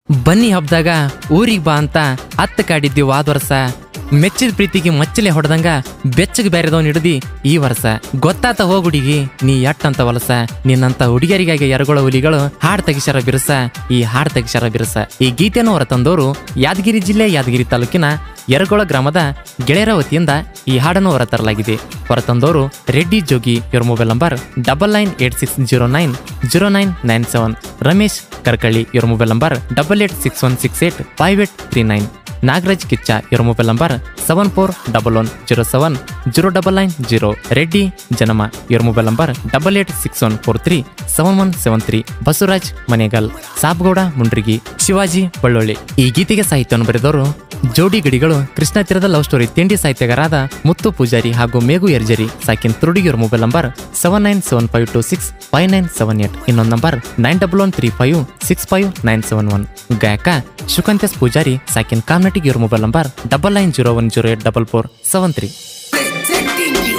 ಬನ್ನಿ ಹಬ್ದಾಗ ಊರಿಗೆ ಬಾ ಅಂತ ಹತ್ತ ಕಾಡಿದ್ದಿ ವಾದ ವರ್ಷ ಮೆಚ್ಚಿದ ಪ್ರೀತಿಗೆ ಮಚ್ಚಲೆ ಹೊಡೆದಂಗ ಬೆಚ್ಚಗೆ ಬೇರೆದವನ್ ಹಿಡ್ದಿ ಈ ವರ್ಷ ಗೊತ್ತಾತ ಹೋಗುಡಿಗಿ ನೀ ಎಟ್ ಅಂತ ವಲಸ ನಿನ್ನಂತ ಹುಡುಗಿಯರಿಗಾಗಿ ಎರಗೊಳ ಹುಲಿಗಳು ಹಾಡ್ ತೆಗಿಸರ ಬಿರುಸ ಈ ಹಾಡ್ ತೆಗಿಸರ ಬಿರುಸ ಈ ಗೀತೆಯನ್ನು ಹೊರತಂದವರು ಯಾದಗಿರಿ ಜಿಲ್ಲೆ ಯಾದಗಿರಿ ತಾಲೂಕಿನ ಯರಗೊಳ ಗ್ರಾಮದ ಗೆಳೆಯರ ವತಿಯಿಂದ ಈ ಹಾಡನ್ನು ಹೊರತರಲಾಗಿದೆ ಹೊರತಂದವರು ರೆಡ್ಡಿ ಜೋಗಿ ಇವರ mobile number double nine eight six zero nine zero nine nine seven Ramesh Karkalli ಇವರ mobile number double eight six one six eight five eight three nine Nagaraj Kichcha ಇವರ mobile number seven four double one zero seven zero double nine zero Reddy Janama ಇವರ mobile number double eight six one four three seven one seven three Basavaraj Manegal Sabgouda Mundrigi Shivaji Ballolli ಈ ಗೀತೆಗೆ ಸಾಹಿತ್ಯವನ್ನು ಬರೆದವರು ಜೋಡಿ ಗಡಿಗಳು ಕೃಷ್ಣ ತೀರದ love story ತಿಂಡಿ ಸಾಹಿತ್ಯಗಾರಾದ ಮುತ್ತು ಪೂಜಾರಿ ಹಾಗೂ ಮೇಘು ಎರ್ಜರಿ ಸಾಕಿನ್ ತುರುಡಿಗಿಯವರ mobile number seven nine seven five two six five nine seven eight ಇನ್ನೊಂದು number nine double one three five six five nine seven one ಗಾಯಕ ಶುಕಂತ್ಯಸ್ ಪೂಜಾರಿ ಸಾಕಿನ್ ಕಾಮ್ನಟಿಗ್ ಇವ್ರ mobile number double nine zero one zero eight double four seven three presenting you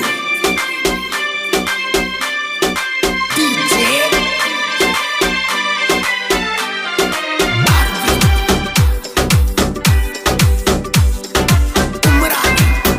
DJ Umrani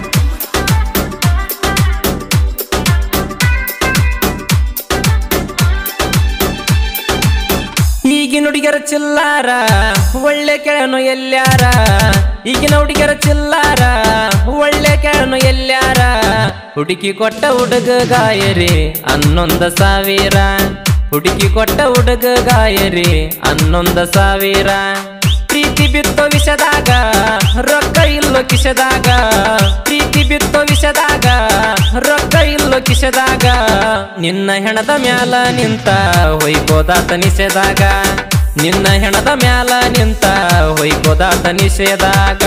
ಈಗಿನ ಹುಡುಗಿಯರ ಚಿಲ್ಲಾರ ಒಳ್ಳೆ ಕೆಳನು ಎಲ್ಲ್ಯಾರ ಈಗಿನ ಹುಡುಗಿಯರ ಚಿಲ್ಲಾರ ಒಳ್ಳೆ ಕೆಳನು ಎಲ್ಲ್ಯಾರ ಹುಡುಕಿ ಕೊಟ್ಟ ಹುಡುಗ ಗಾಯರಿ ಹನ್ನೊಂದ ಸಾವಿರ ಹುಡುಕಿ ಕೊಟ್ಟ ಹುಡುಗ ಗಾಯರಿ ಹನ್ನೊಂದ ಸಾವಿರ ಪ್ರೀತಿ ಬಿತ್ತೋ ವಿಷದಾಗ ರೊಕ್ಕ ಇಲ್ಲೋ ಕಿಶದಾಗ ಪ್ರೀತಿ ಬಿತ್ತೋ ವಿಷದಾಗ ರೊಕ್ಕ ಇಲ್ಲೋ ಕಿಶದಾಗ ನಿನ್ನ ಹೆಣದ ಮ್ಯಾಲ ನಿಂತ ಹೊಯ್ಕೋದಾತ ನಿಷೇದಾಗ ನಿನ್ನ ಹೆಣದ ಮ್ಯಾಲ ನಿಂತ ಹೊಯ್ಕೋದಾತ ನಿಷೇದಾಗ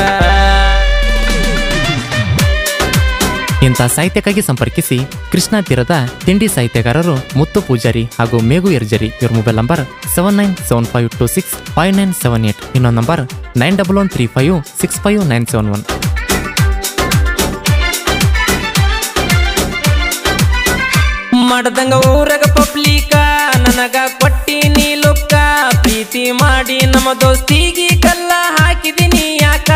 ಇಂಥ ಸಾಹಿತ್ಯಕ್ಕಾಗಿ ಸಂಪರ್ಕಿಸಿ ಕೃಷ್ಣ ತೀರದ ತಿಂಡಿ ಸಾಹಿತ್ಯಗಾರರು ಮುತ್ತು ಪೂಜಾರಿ ಹಾಗೂ ಮೇಘು ಎರ್ಜರಿ ಇವ್ರ mobile number seven nine seven five two six five nine seven eight ಇನ್ನೊಂದು number nine double one three five six five nine seven one ಮಾಡ್ದಂಗ ಊರಗ ಪಬ್ಲಿಕ ನನಗ ಕೊಟ್ಟಿ ನೀ ಲುಕ್ಕ ಪ್ರೀತಿ ಮಾಡಿ ನಮ್ಮ ದೋಸ್ತಿಗಿ ಕಲ್ಲ ಹಾಕಿದಿನಿ ಯಾಕ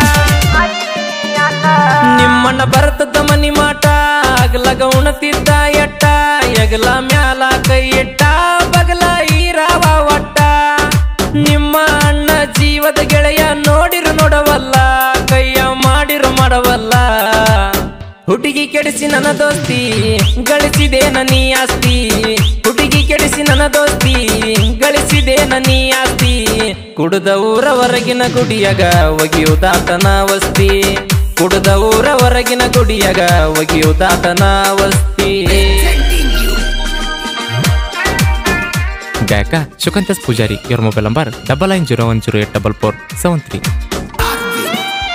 ನಿಮ್ಮಣ್ಣ ಬರ್ತದ ಮನಿ ಮಾಟ ಅಗಲಗ ಉಣತಿದ್ದ ಎಟ್ಟ ಎಗಲ ಮ್ಯಾಲ ಕೈ ಇಟ್ಟ ಬಗಲ ಈರಾವ ಒಟ್ಟ ನಿಮ್ಮ ಅಣ್ಣ ಜೀವದ ಗೆಳೆಯ ನೋಡಿರು ನೋಡವಲ್ಲ ಕೈಯ ಮಾಡಿರು ಮಾಡವಲ್ಲ ಹುಡುಗಿ ಕೆಡಿಸಿ ನನ್ನ ದೋಸ್ತಿ ಗಳಿಸಿದೆ ನೀ ಆಸ್ತಿ ಹುಡುಗಿ ಕೆಡಿಸಿ ನನ್ನ ದೋಸ್ತಿ ಗಳಿಸಿದೆ ನೀ ಆಸ್ತಿ ಕುಡ್ದ ಊರ ಹೊರಗಿನ ಗುಡಿಯಾಗ ಒಗಿಯುದಾತನ ವಸ್ತಿ ಕುಡ್ದ ಊರ ಹೊರಗಿನ ಗುಡಿಯಾಗ ಒಗಿಯುದಾತನ ವಸ್ತಿ presenting you ಗಾಯಕ ಶುಕಂತಸ್ ಪೂಜಾರಿ ಇವ್ರ mobile number double nine zero one zero eight double four seven three Arvind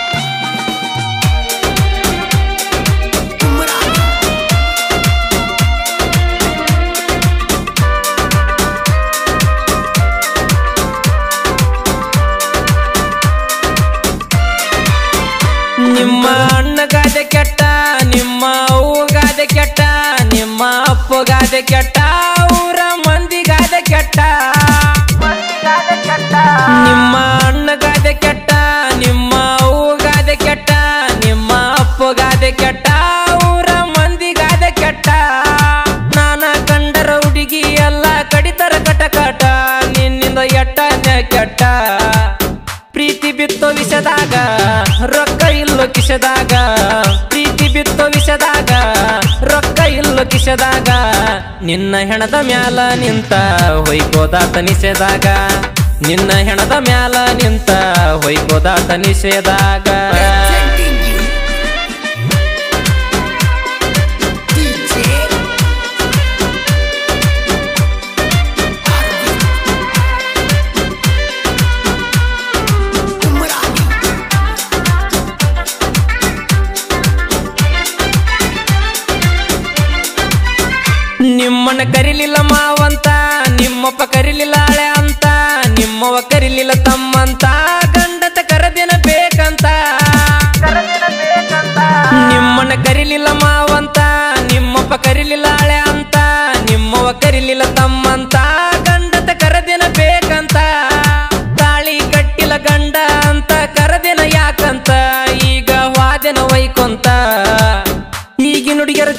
Umrani ನಿಮ್ಮ ಅಣ್ಣಗಾದೆ ಕೆಟ್ಟ ನಿಮ್ಮ ಅವ್ವಗಾದೆ ಕೆಟ್ಟ ನಿಮ್ಮ ಅಪ್ಪಗಾದೆ ಕೆಟ್ಟ ಊರ ಮಂದಿಗಾದೆ ಕೆಟ್ಟ ನಿಮ್ಮ ಅಣ್ಣಗಾದೆ ಕೆಟ್ಟ ನಿಮ್ಮ ಅವ್ವಗಾದೆ ಕೆಟ್ಟ ನಿಮ್ಮ ಅಪ್ಪಗಾದೆ ಕೆಟ್ಟ ಊರ ಮಂದಿಗಾದೆ ಕೆಟ್ಟ ನಾನ ಕಂಡರ ಹುಡುಗಿ ಎಲ್ಲ ಕಡಿತರ ಕಟಕಟ ನಿನ್ನಿಂದ ಎಟ್ಟ ಕೆಟ್ಟ ಪ್ರೀತಿ ಬಿತ್ತೋ ವಿಷದಾಗ ರೊಕ್ಕ ಇಲ್ಲೋ ಕಿಶದಾಗ ಪ್ರೀತಿ ಬಿತ್ತೋ ವಿಷದಾಗ ರೊಕ್ಕ ಇಲ್ಲೋ ಕಿಶದಾಗ ನಿನ್ನ ಹೆಣದ ಮ್ಯಾಲ ನಿಂತ ಹೊಯ್ಕೋದಾತ ನಿಷೇದಾಗ ನಿನ್ನ ಹೆಣದ ಮ್ಯಾಲ ನಿಂತ ಹೊಯ್ಕೋದಾತ ನಿಷೇದಾಗ presenting you DJ Arvind Umrani ನಿಮ್ಮನ್ನ ಕರಿಲಿಲ್ಲ ಮಾವಂತ ನಿಮ್ಮಪ್ಪ ಕರಿಲಿಲ್ಲ ಹಳೆ ಅಂತ ನಿಮ್ಮವ್ವ ಕರಿಲಿಲ್ಲ ತಮ್ಮಂತ ಗಂಡತ ಕರದಿನ ಬೇಕಂತ ನಿಮ್ಮನ್ನ ಕರಿಲಿಲ್ಲ ಮಾವಂತ ನಿಮ್ಮಪ್ಪ ಕರಿಲಿಲ್ಲ ಹಳೆ ಅಂತ ನಿಮ್ಮವ್ವ ಕರಿಲಿಲ್ಲ ತಮ್ಮಂತ ಗಂಡತ ಕರದಿನ ಬೇಕಂತ ತಾಳಿ ಕಟ್ಟಿ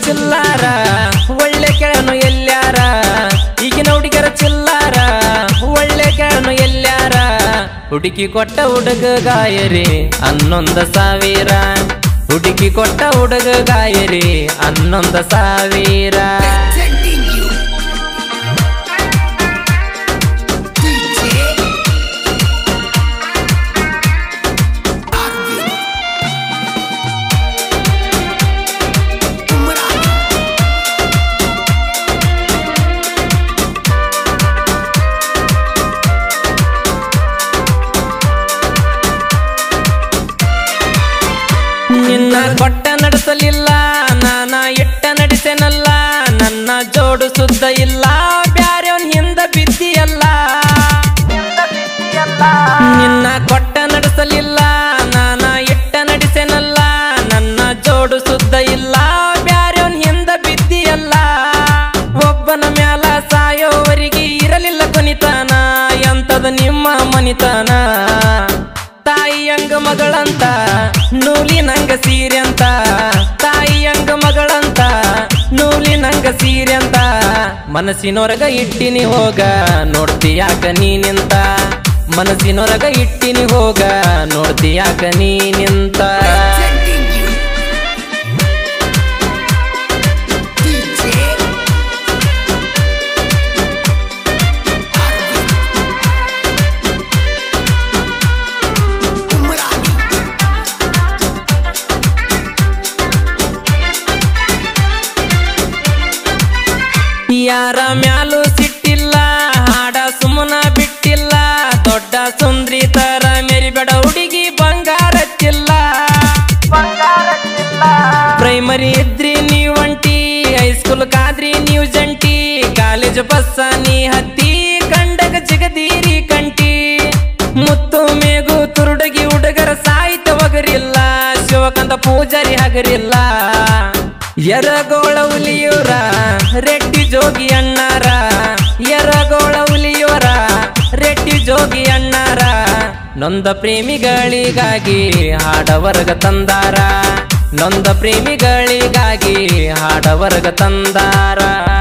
ಚಿಲ್ಲಾರ ಒಳ್ಳೆ ಕೆಳನು ಎಲ್ಲ್ಯಾರ ಈಗಿನ ಹುಡುಗರ ಚಿಲ್ಲಾರ ಒಳ್ಳೆ ಕೆಳನು ಎಲ್ಲ್ಯಾರ ಹುಡುಕಿ ಕೊಟ್ಟ ಹುಡುಗ ಗಾಯರಿ ಹನ್ನೊಂದ ಸಾವಿರ ಹುಡುಕಿ ಕೊಟ್ಟ ಹುಡುಗ ಗಾಯರಿ ಹನ್ನೊಂದ ಸಾವಿರ Presenting you. DJ Arvind. Umrani. ನಿನ್ನ ಕೊಟ್ಟ ನಡೆಸಲಿಲ್ಲ ನಾನ ಇಟ್ಟ ನಡೆಸೆನಲ್ಲ ನನ್ನ ಜೋಡು ಸುದ್ದ ಇಲ್ಲ ಬ್ಯಾರ್ಯವನ್ ಹಿಂದ ಬಿದ್ದಿಯಲ್ಲ ನಿನ್ನ ಕೊಟ್ಟ ನಡೆಸಲಿಲ್ಲ ನಾನ ಇಟ್ಟ ನಡೆಸೆನಲ್ಲ ನನ್ನ ಜೋಡು ಸುದ್ದ ಇಲ್ಲ ಬ್ಯಾರ್ಯವನ್ ಹಿಂದ ಬಿದ್ದಿಯಲ್ಲ ಒಬ್ಬನ ಮ್ಯಾಲ ಸಾಯೋವರಿಗೆ ಇರಲಿಲ್ಲ ಕೊನಿತಾನ ಎಂತದ ನಿಮ್ಮ ಮನಿತಾನ ತಾಯಿ ಹಂಗ ಮಗಳಂತ ನೂಲಿ ನಂಗ ಸೀರೆ ಅಂತ ತಾಯಿ ಹಂಗ ಮಗಳಂತ ನೂಲಿ ನಂಗ ಸೀರೆ ಅಂತ ಮನಸ್ಸಿನೊರಗ ಇಟ್ಟಿನಿ ಹೋಗ ನೋಡ್ತೀಯಾಕ ನೀ ನಿಂತ ಮನಸ್ಸಿನೊರಗ ಇಟ್ಟಿನಿ ಹೋಗ ನೋಡ್ತೀಯಾಕ ನೀ ನಿಂತ Presenting you. DJ Arvind. Umrani. ಯಾರ ಮ್ಯಾಲೂ ಸಿಟ್ಟಿಲ್ಲ ಹಾಡ ಸುಮ್ಮನ ಬಿಟ್ಟಿಲ್ಲ ದೊಡ್ಡ ಸುಂದ್ರಿ ತರ ಮೆರಿಬೇಡ ಹುಡುಗಿ ಬಂಗಾರ ಚಿಲ್ಲ ಪ್ರೈಮರಿ ಇದ್ರಿ ನೀವು ಒಂಟಿ ಹೈಸ್ಕೂಲ್ ಕಾದ್ರಿ ನೀವು ಜಂಟಿ ಕಾಲೇಜ್ ಬಸ್ಸ ನೀ ಹತ್ತಿ ಕಂಡಗ ಜಗದೀರಿ ಕಂಟಿ ಮುತ್ತು ಮೇಗು ತುರುಡಗಿ ಹುಡುಗರ ಸಾಹಿತ್ಯ ಒಗರಿಲ್ಲ ಶಿವಕಂತ ಪೂಜಾರಿ ಹಗರಿಲ್ಲ ಎರಗೋಳ ಹುಲಿಯೂರ ರೆಡ್ಡಿ ಜೋಗಿ ಅಣ್ಣಾರ ಎರಗೋಳ ಹುಲಿಯೂರ ರೆಡ್ಡಿ ಜೋಗಿ ಅಣ್ಣಾರ ನೊಂದ ಪ್ರೇಮಿಗಳಿಗಾಗಿ ಹಾಡವರ್ಗ ತಂದಾರ ನೊಂದ ಪ್ರೇಮಿಗಳಿಗಾಗಿ ಹಾಡವರ್ಗ ತಂದಾರ